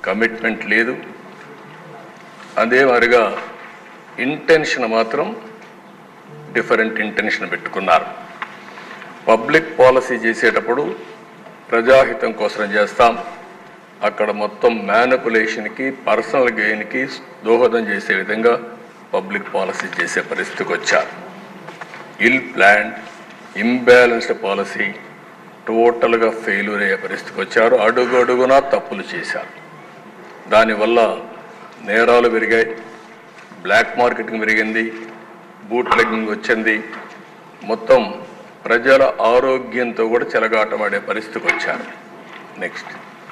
commitment లేదు అదే మరిగా ఇంటెన్షన్ మాత్రం డిఫరెంట్ ఇంటెన్షన్ పెట్టుకున్నారు పబ్లిక్ పాలసీ చేసేటప్పుడు ప్రజాహితం కోసం చేస్తాం అక్కడ మొత్తం మ్యానిపులేషన్కి పర్సనల్ గెయిన్కి దోహదం చేసే విధంగా పబ్లిక్ పాలసీ చేసే పరిస్థితికి వచ్చారు ఇల్ ప్లాన్డ్ ఇంబ్యాలెన్స్డ్ పాలసీ టోటల్గా ఫెయిల్యూర్ అయ్యే పరిస్థితికి వచ్చారు అడుగు అడుగునా తప్పులు చేశారు దానివల్ల నేరాలు పెరిగాయి బ్లాక్ మార్కెటింగ్ పెరిగింది బూట్ లెగ్గింగ్ వచ్చింది మొత్తం ప్రజల ఆరోగ్యంతో కూడా చెలగాటమాడే పరిస్థితికి వచ్చారు నెక్స్ట్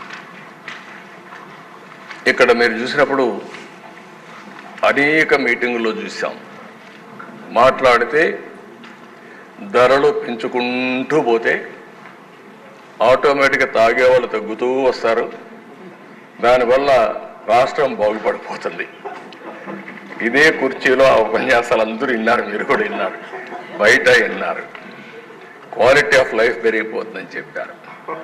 ఇక్కడ మీరు చూసినప్పుడు అనేక మీటింగుల్లో చూసాం మాట్లాడితే ధరలు పెంచుకుంటూ పోతే ఆటోమేటిక్గా తాగేవాళ్ళు తగ్గుతూ వస్తారు దానివల్ల రాష్ట్రం బాగుపడిపోతుంది ఇదే కుర్చీలో ఆ ఉపన్యాసాలు అందరూ విన్నారు మీరు కూడా విన్నారు బయట విన్నారు క్వాలిటీ ఆఫ్ లైఫ్ పెరిగిపోతుందని చెప్పారు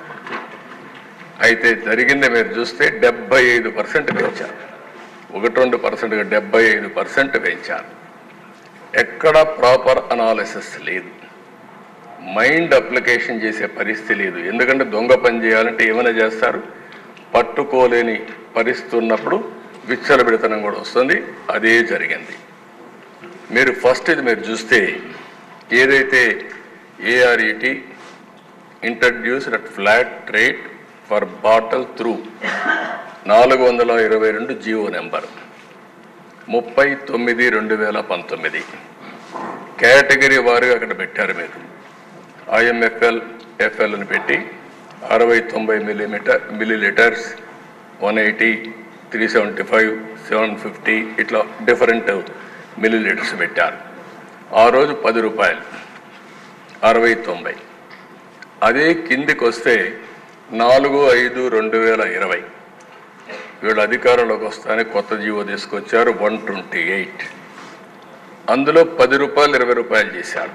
అయితే జరిగింది మీరు చూస్తే డెబ్బై ఐదు పర్సెంట్ పెంచారు ఒకటి రెండు పర్సెంట్గా డెబ్బై ఐదు పర్సెంట్ పెంచారు ఎక్కడ ప్రాపర్ అనాలిసిస్ లేదు మైండ్ అప్లికేషన్ చేసే పరిస్థితి లేదు ఎందుకంటే దొంగ పని చేయాలంటే ఏమైనా చేస్తారు పట్టుకోలేని పరిస్థితి ఉన్నప్పుడు విచ్చలబిడతనం కూడా వస్తుంది అదే జరిగింది మీరు ఫస్ట్ ఇది మీరు చూస్తే ఏదైతే ARET introduced at flat rate for bottle through నాలుగు వందల ఇరవై రెండు జియో నెంబర్ ముప్పై తొమ్మిది రెండు వేల పంతొమ్మిది కేటగిరీ వారుగా అక్కడ పెట్టారు మీరు ఐఎంఎఫ్ఎల్ ఎఫ్ఎల్ అని పెట్టి అరవై తొంభై millimetre millilitres one eighty three seventy five seven fifty ఇట్లా డిఫరెంట్ మిల్లీ లీటర్స్ పెట్టారు ఆ రోజు పది రూపాయలు అరవై తొంభై అదే కిందికి వస్తే నాలుగు ఐదు రెండు వేల ఇరవై వీళ్ళు అధికారంలోకి వస్తానే కొత్త జీవో తీసుకొచ్చారు వన్ ట్వంటీ ఎయిట్ అందులో పది రూపాయలు ఇరవై రూపాయలు చేశారు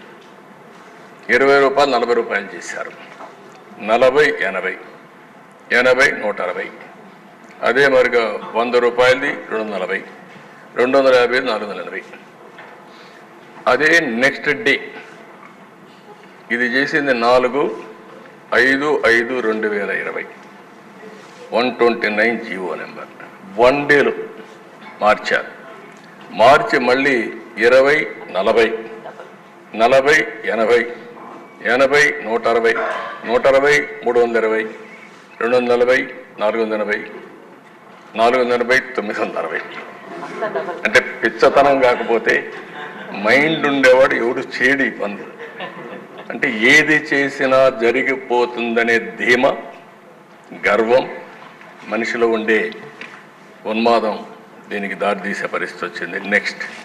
ఇరవై రూపాయలు నలభై రూపాయలు చేశారు నలభై ఎనభై ఎనభై నూట అరవై అదే మరిగా వంద రూపాయలది రెండు వందల నలభై రెండు వందల యాభై నాలుగు వందల ఎనభై అదే నెక్స్ట్ డే ఇది చేసింది నాలుగు ఐదు ఐదు రెండు వేల ఇరవై one twenty nine GO number one డేలో మార్చారు మార్చి మళ్ళీ ఇరవై నలభై నలభై ఎనభై ఎనభై నూట అరవై నూట అరవై మూడు వందల ఇరవై రెండు వందల నలభై నాలుగు వందల ఎనభై నాలుగు వందల ఎనభై తొమ్మిది వందల అరవై అంటే పిచ్చతనం కాకపోతే మైండ్ ఉండేవాడు ఎవడు చేయడు ఈ పనులు అంటే ఏది చేసినా జరిగిపోతుందనే ధీమ గర్వం మనిషిలో ఉండే ఉన్మాదం దీనికి దారితీసే పరిస్థితి వచ్చింది నెక్స్ట్